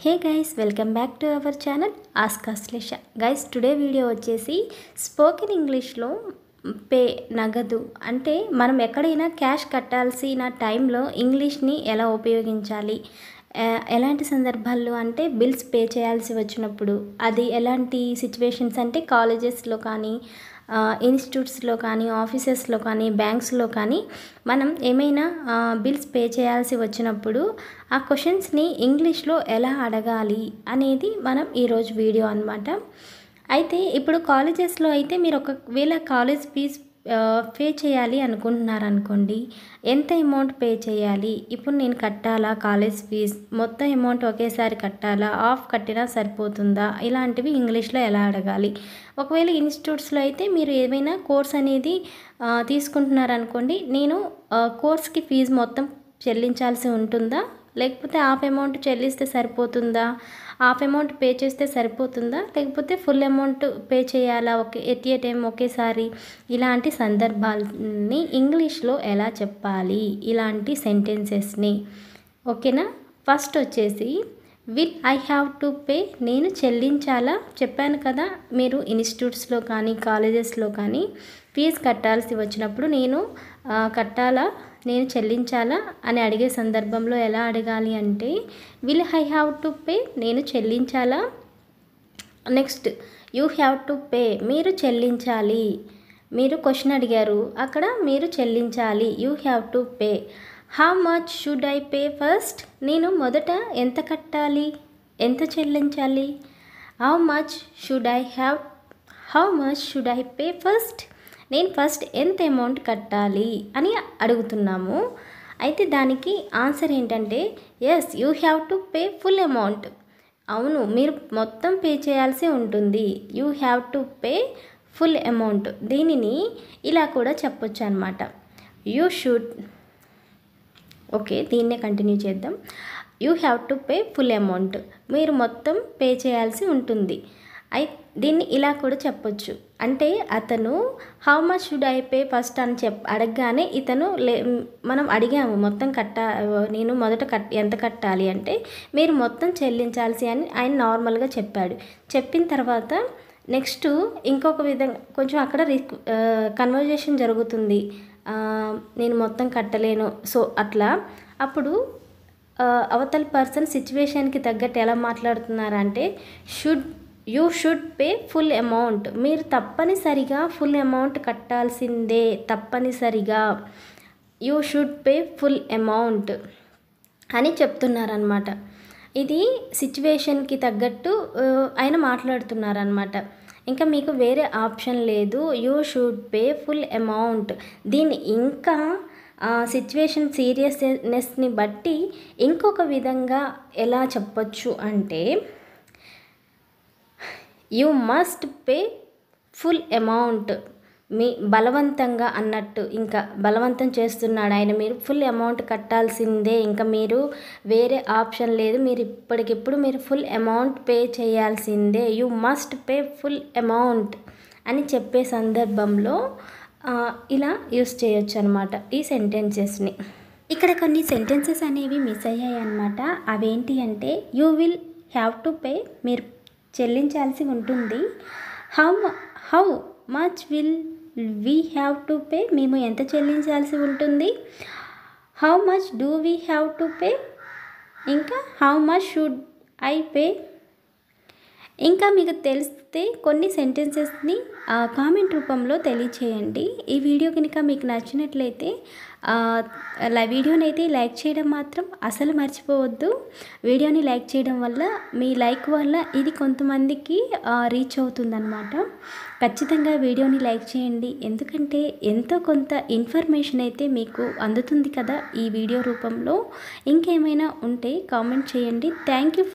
hey guys welcome back to our channel ఆస్కాశ్లేష guys today video వచ్చేసి spoken ఇంగ్లీష్లో pay నగదు అంటే మనం ఎక్కడైనా క్యాష్ కట్టాల్సిన టైంలో ఇంగ్లీష్ని ఎలా ఉపయోగించాలి ఆ, ఎలాంటి సందర్భాల్లో అంటే బిల్స్ పే చేయాల్సి వచ్చినప్పుడు అది ఎలాంటి సిచ్యువేషన్స్ అంటే కాలేజెస్లో కానీ ఆ, ఇన్స్టిట్యూట్స్లో కానీ ఆఫీసెస్లో కానీ బ్యాంక్స్లో కానీ మనం ఏమైనా ఆ, బిల్స్ పే చేయాల్సి వచ్చినప్పుడు ఆ క్వశ్చన్స్ని ఇంగ్లీష్లో ఎలా అడగాలి అనేది మనం ఈరోజు వీడియో అన్నమాట అయితే ఇప్పుడు కాలేజెస్లో అయితే మీరు ఒకవేళ కాలేజ్ ఫీజ్ పే చేయాలి అనుకుంటున్నారు అనుకోండి ఎంత అమౌంట్ పే చేయాలి ఇప్పుడు నేను కట్టాలా కాలేజ్ ఫీజ్ మొత్తం అమౌంట్ ఒకేసారి కట్టాలా ఆఫ్ కట్టినా సరిపోతుందా ఇలాంటివి ఇంగ్లీష్లో ఎలా అడగాలి ఒకవేళ ఇన్స్టిట్యూట్స్లో అయితే మీరు ఏమైనా కోర్స్ అనేది ఆ, తీసుకుంటున్నారనుకోండి నేను ఆ, కోర్స్కి ఫీజు మొత్తం చెల్లించాల్సి ఉంటుందా లేకపోతే హాఫ్ అమౌంట్ చెల్లిస్తే సరిపోతుందా హాఫ్ అమౌంట్ పే చేస్తే సరిపోతుందా లేకపోతే ఫుల్ అమౌంట్ పే చేయాలా ఒకే ఎట్ ఏ టైం ఒకేసారి ఇలాంటి సందర్భాలని ఇంగ్లీష్లో ఎలా చెప్పాలి ఇలాంటి సెంటెన్సెస్ని ఓకేనా ఫస్ట్ వచ్చేసి will I have to pay నేను చెల్లించాలా చెప్పాను కదా మీరు ఇన్స్టిట్యూట్స్లో కానీ కాలేజెస్లో కానీ ఫీజు కట్టాల్సి వచ్చినప్పుడు నేను ఆ, కట్టాలా నేను చెల్లించాలా అని అడిగే సందర్భంలో ఎలా అడగాలి అంటే will I have to pay నేను చెల్లించాలా next you have to pay మీరు చెల్లించాలి మీరు క్వశ్చన్ అడిగారు అక్కడ మీరు చెల్లించాలి you have to pay how much should I pay first నేను మొదట ఎంత కట్టాలి ఎంత చెల్లించాలి how much should I have how much should I pay first నేను ఫస్ట్ ఎంత అమౌంట్ కట్టాలి అని అడుగుతున్నాము అయితే దానికి ఆన్సర్ ఏంటంటే yes you have to pay full amount అవును మీరు మొత్తం పే చేయాల్సి ఉంటుంది you have to pay full amount దీనిని ఇలా కూడా చెప్పొచ్చు అనమాట యూ షుడ్ ఓకే దీన్నే కంటిన్యూ చేద్దాం you have to pay full amount మీరు మొత్తం పే చేయాల్సి ఉంటుంది అయి దీన్ని ఇలా కూడా చెప్పొచ్చు అంటే అతను how much should I pay first అని చెప్ అడగగానే ఇతను లే మనం అడిగాము మొత్తం కట్ట నేను మొదట కట్ ఎంత కట్టాలి అంటే మీరు మొత్తం చెల్లించాల్సి అని ఆయన నార్మల్గా చెప్పాడు చెప్పిన తర్వాత నెక్స్ట్ ఇంకొక విధంగా కొంచెం అక్కడ రిక్ కన్వర్జేషన్ జరుగుతుంది ఆ, నేను మొత్తం కట్టలేను సో అట్లా అప్పుడు ఆ, అవతల పర్సన్ సిచ్యువేషన్కి తగ్గట్టు ఎలా మాట్లాడుతున్నారంటే should you should pay full amount మీరు తప్పనిసరిగా ఫుల్ అమౌంట్ కట్టాల్సిందే తప్పనిసరిగా you should pay full amount అని చెప్తున్నారనమాట ఇది సిచ్యువేషన్కి తగ్గట్టు ఆ, ఆయన మాట్లాడుతున్నారనమాట ఇంకా మీకు వేరే ఆప్షన్ లేదు you should pay full amount దీన్ని ఇంకా సిచ్యువేషన్ సీరియస్నెస్ని బట్టి ఇంకొక విధంగా ఎలా చెప్పొచ్చు అంటే you must pay full amount మీ బలవంతంగా అన్నట్టు ఇంకా బలవంతం చేస్తున్నాడు ఆయన మీరు ఫుల్ అమౌంట్ కట్టాల్సిందే ఇంకా మీరు వేరే ఆప్షన్ లేదు మీరు ఇప్పటికిప్పుడు మీరు ఫుల్ అమౌంట్ పే చేయాల్సిందే you must pay full amount అని చెప్పే సందర్భంలో ఆ, ఇలా యూస్ చేయొచ్చు అనమాట ఈ సెంటెన్సెస్ని ఇక్కడ కొన్ని సెంటెన్సెస్ అనేవి మిస్ అయ్యాయి అనమాట అవేంటి అంటే you will have to pay మీరు చెల్లించాల్సి ఉంటుంది how how much will we have to pay మేము ఎంత చెల్లించాల్సి ఉంటుంది how much do we have to pay ఇంకా how much should I pay ఇంకా మీకు తెలిస్తే కొన్ని సెంటెన్సెస్ని కామెంట్ రూపంలో తెలియచేయండి ఈ వీడియో కనుక మీకు నచ్చినట్లయితే ఆ, ల- వీడియోని అయితే లైక్ చేయడం మాత్రం అసలు మర్చిపోవద్దు వీడియోని లైక్ చేయడం వల్ల మీ లైక్ వల్ల ఇది కొంతమందికి ఆ, రీచ్ అవుతుందన్నమాట ఖచ్చితంగా వీడియోని లైక్ చేయండి ఎందుకంటే ఎంతో కొంత ఇన్ఫర్మేషన్ అయితే మీకు అందుతుంది కదా ఈ వీడియో రూపంలో ఇంకేమైనా ఉంటే కామెంట్ చేయండి థ్యాంక్ యూ